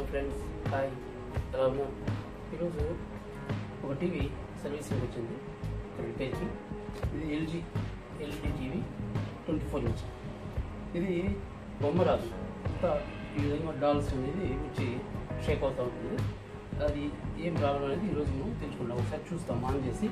Friends hi ఎలా ఉన్నారు ఈరోజు ఒక టీవీ సర్వీసింగ్ వచ్చింది రిపేర్కి ఇది LG LED TV twenty four inch ఇది బొమ్మ రాదు అంతా ఈ విధంగా డాల్స్ అనేది వచ్చి షేక్ అవుతూ ఉంటుంది అది ఏం ప్రాబ్లం అనేది ఈరోజు మనం తెలుసుకుంటాం ఒకసారి చూస్తాం ఆన్ చేసి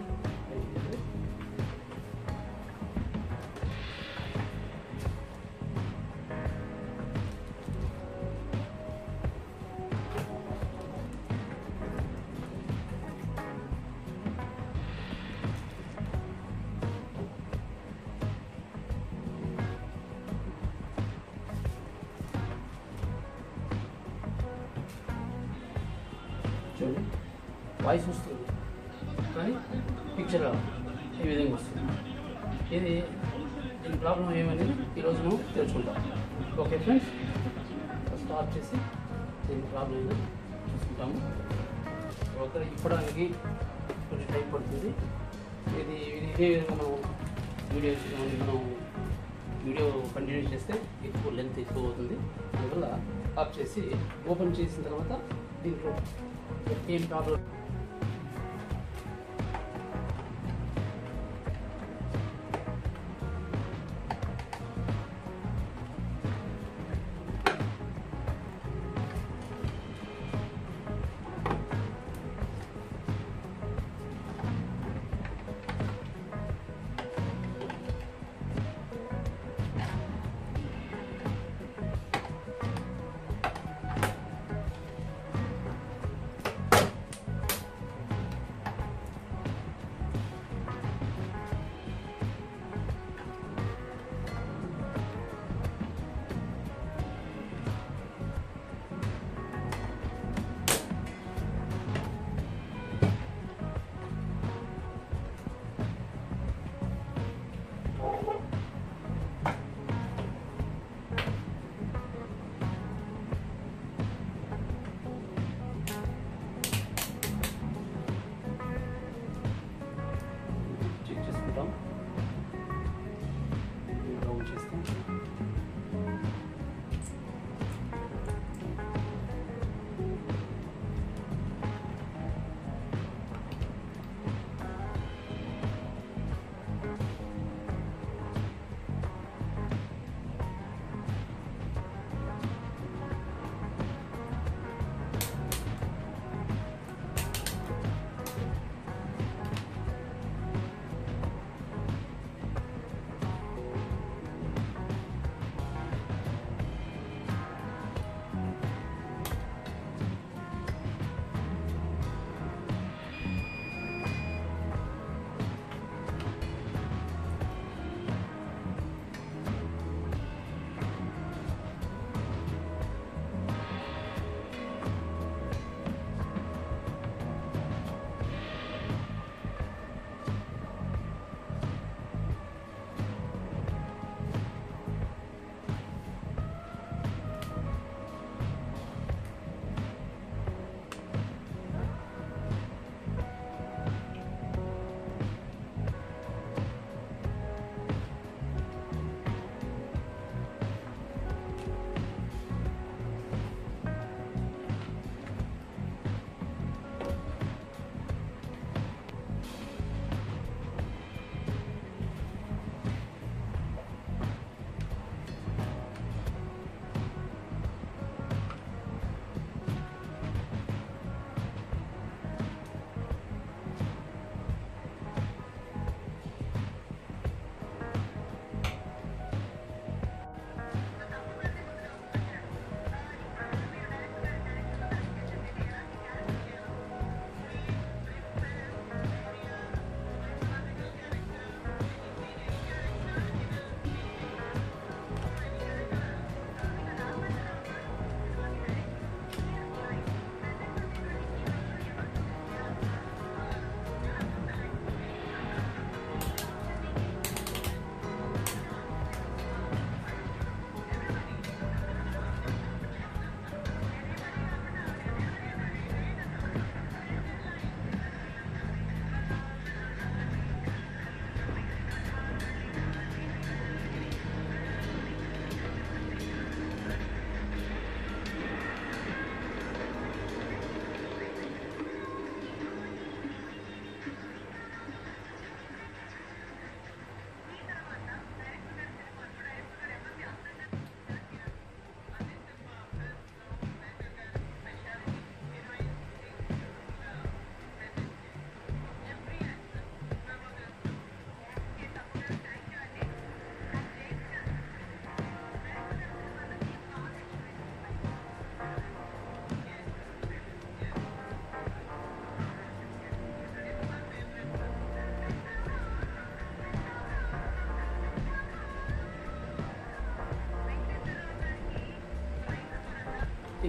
చూడండి వాయిస్ వస్తుంది కానీ పిక్చర్ రాదు ఈ విధంగా వస్తుంది ఇది దీని ప్రాబ్లం ఏమనేది ఈరోజు మనం తెలుసుకుంటాం ఓకే ఫ్రెండ్స్ ఫస్ట్ ఆఫ్ చేసి దీని ప్రాబ్లం ఏదో చూసుకుంటాము ఒకరు ఇప్పడానికి కొంచెం టైం పడుతుంది ఇది ఇది ఇదే విధంగా మనం వీడియో మనం వీడియో కంటిన్యూ చేస్తే ఎక్కువ లెంత్ ఎక్కువ అవుతుంది అందువల్ల ఆఫ్ చేసి ఓపెన్ చేసిన తర్వాత దీంట్లో ఏం ప్రాబ్లం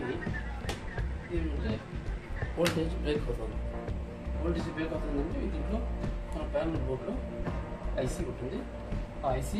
ఏమంటే వోల్టేజ్ బ్రేక్ అవుతుంది వోల్టేజ్ బ్రేక్ అవుతుందంటే దీంట్లో మన ప్యానల్ బోర్డులో ఐసీ ఉంటుంది ఆ ఐసీ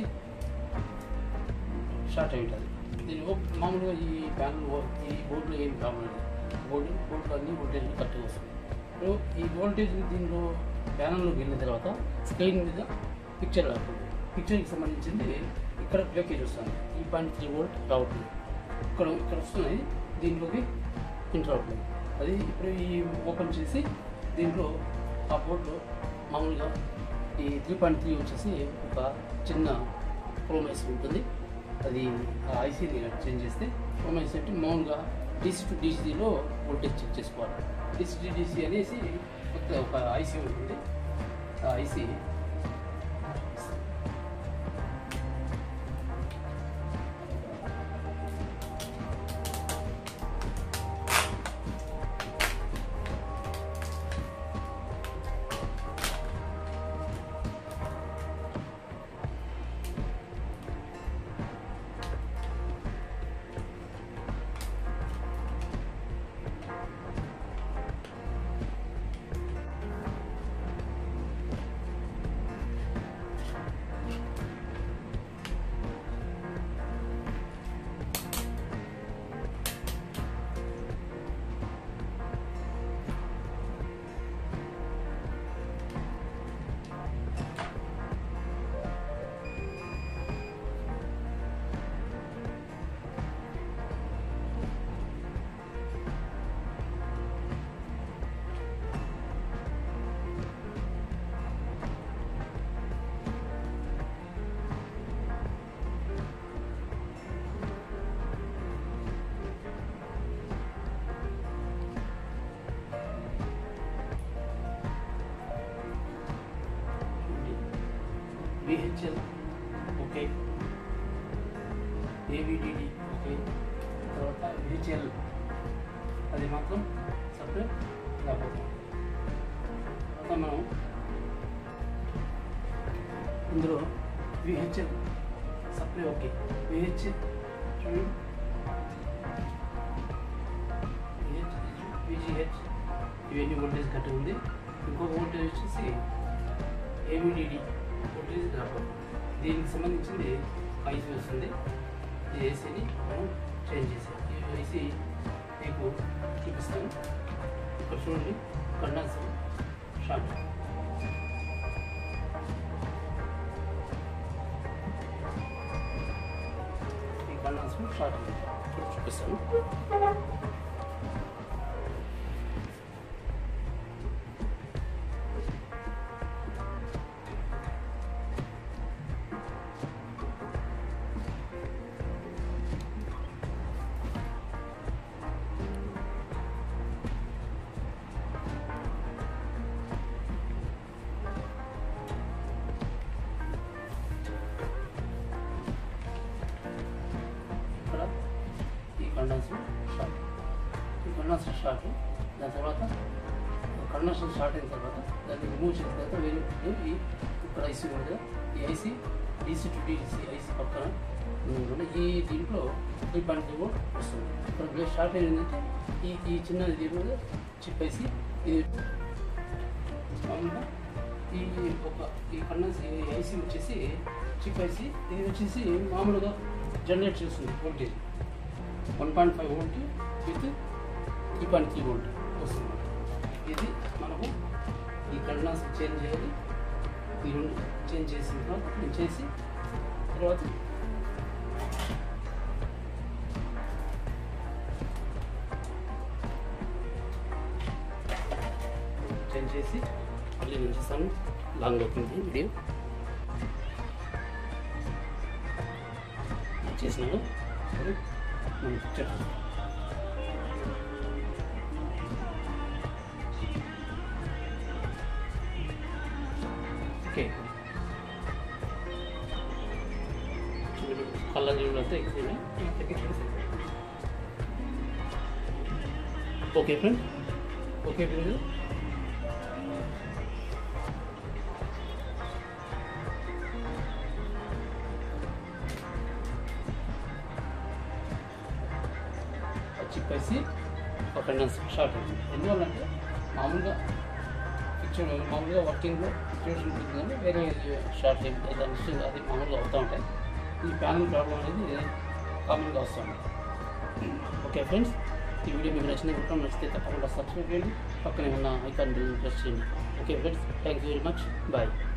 షార్ట్ అయి ఉంటుంది దీని ఓ- మామూలుగా ఈ ప్యానల్ ఓ- ఈ బోర్డులో ఏం ప్రాబ్లం లేదు బోర్డు బోర్డులో అన్ని వోల్టేజ్ కరెక్ట్గా వస్తుంది ఇప్పుడు ఈ వోల్టేజ్ దీనిలో ప్యానల్లోకి వెళ్ళిన తర్వాత స్క్రీన్ మీద పిక్చర్ రాకుండా పిక్చర్కి సంబంధించింది ఇక్కడ బ్రేకేజ్ వస్తుంది ఈ పాయింట్ త్రీ వోల్ట్ రావట్లేదు ఇక్కడ ఇక్కడ వస్తున్నాయి దీంట్లోకి ఎంటర్ అవుతుంది అది ఇప్పుడు ఈ ఓపెన్ చేసి దీంట్లో ఆ బోర్డులో మామూలుగా ఈ త్రీ పాయింట్ త్రీ వచ్చేసి ఒక చిన్న క్రోమైస్ ఉంటుంది అది ఆ ఐసీని చేంజ్ చేస్తే క్రోమైస్ అంటే మామూలుగా డీసీ టు డీసీలో వోల్టేజ్ చెక్ చేసుకోవాలి డీసీ టు డీసీ అనేసి కొత్త ఒక ఐసీ ఉంటుంది ఆ IC VHL okay AVDD okay తర్వాత విహెచ్ఎల్ అది మాత్రం సపరేట్ రాబోతుంది తర్వాత మనం ఇందులో VHL supply okay VHL VGH ఇవన్నీ వోల్టేజ్ కట్టి ఉంది ఇంకొక వోల్టేజ్ వచ్చేసి ఏవిడిడి వోల్టేజ్ డ్రాప్ దీనికి సంబంధించింది ఐసీ వస్తుంది ఈ ఏసీని మనం చేంజ్ చేసాం ఈ ఐసీ మీకు చూపిస్తాను ఇక్కడ చూడండి కండెన్సర్ షార్ట్ ఈ కండెన్సర్ షార్ట్ ఉంది. ఇక్కడ చూపిస్తాను ఇక్కడ ఈ కండెన్సర్ షార్ట్ ఈ కండెన్సర్ షార్ట్ దాని తర్వాత కండెన్సర్ షార్ట్ అయిన తర్వాత దాన్ని రిమూవ్ చేసిన తర్వాత వేరే ఈ ఇక్కడ ఐసీ ఉంది కదా ఈ IC DC to DC IC పక్కన ఉంది. ఈ దీంట్లో త్రీ పాయింట్ త్రీ వోల్ట్ వస్తుంది ఇక్కడ బ్లేడ్ షార్ట్ అయిందంటే ఈ ఈ చిన్నది దీని మీద చిప్ ఐసీ ఇది మామూలుగా ఈ ఒక ఈ కండెన్స్ ఐసీ వచ్చేసి చిప్ ఐసీ ఇది వచ్చేసి మామూలుగా జనరేట్ చేస్తుంది voltage one point five volt with three point three volt వస్తుంది ఇది మనకు ఈ కండెన్స్ చేంజ్ చేయాలి ఈ రెండు చేంజ్ చేసిన తర్వాత క్లీన్ చేసి తర్వాత చేంజ్ చేసి మళ్ళీ నేను చేస్తాను లాంగ్ అవుతుంది వీడియో చేసినాను సరే మనం చెప్పండి ఓకే కళ్ళ జీవులు అంతా ఎక్కువ ఓకే ఫ్రెండ్ ఓకే ఫ్రెండ్ చిప్పేసి ఒక టెండెన్స్ షార్ట్ అవుతుంది ఎందువల్లంటే మామూలుగా పిక్చర్ మామూలుగా వర్కింగ్లో సిచ్యువేషన్ ఉంటుంది కానీ వేరే షార్ట్ దాని అది మామూలుగా అవుతూ ఉంటాయి ఈ ప్యానల్ ప్రాబ్లం అనేది కామన్గా వస్తుంది ఓకే ఫ్రెండ్స్ ఈ వీడియో మీకు నచ్చిన కూడా నచ్చితే తప్పకుండా సబ్స్క్రైబ్ చేయండి పక్కనే ఉన్న ఐకాన్ ప్రెస్ చేయండి okay friends thank you very much bye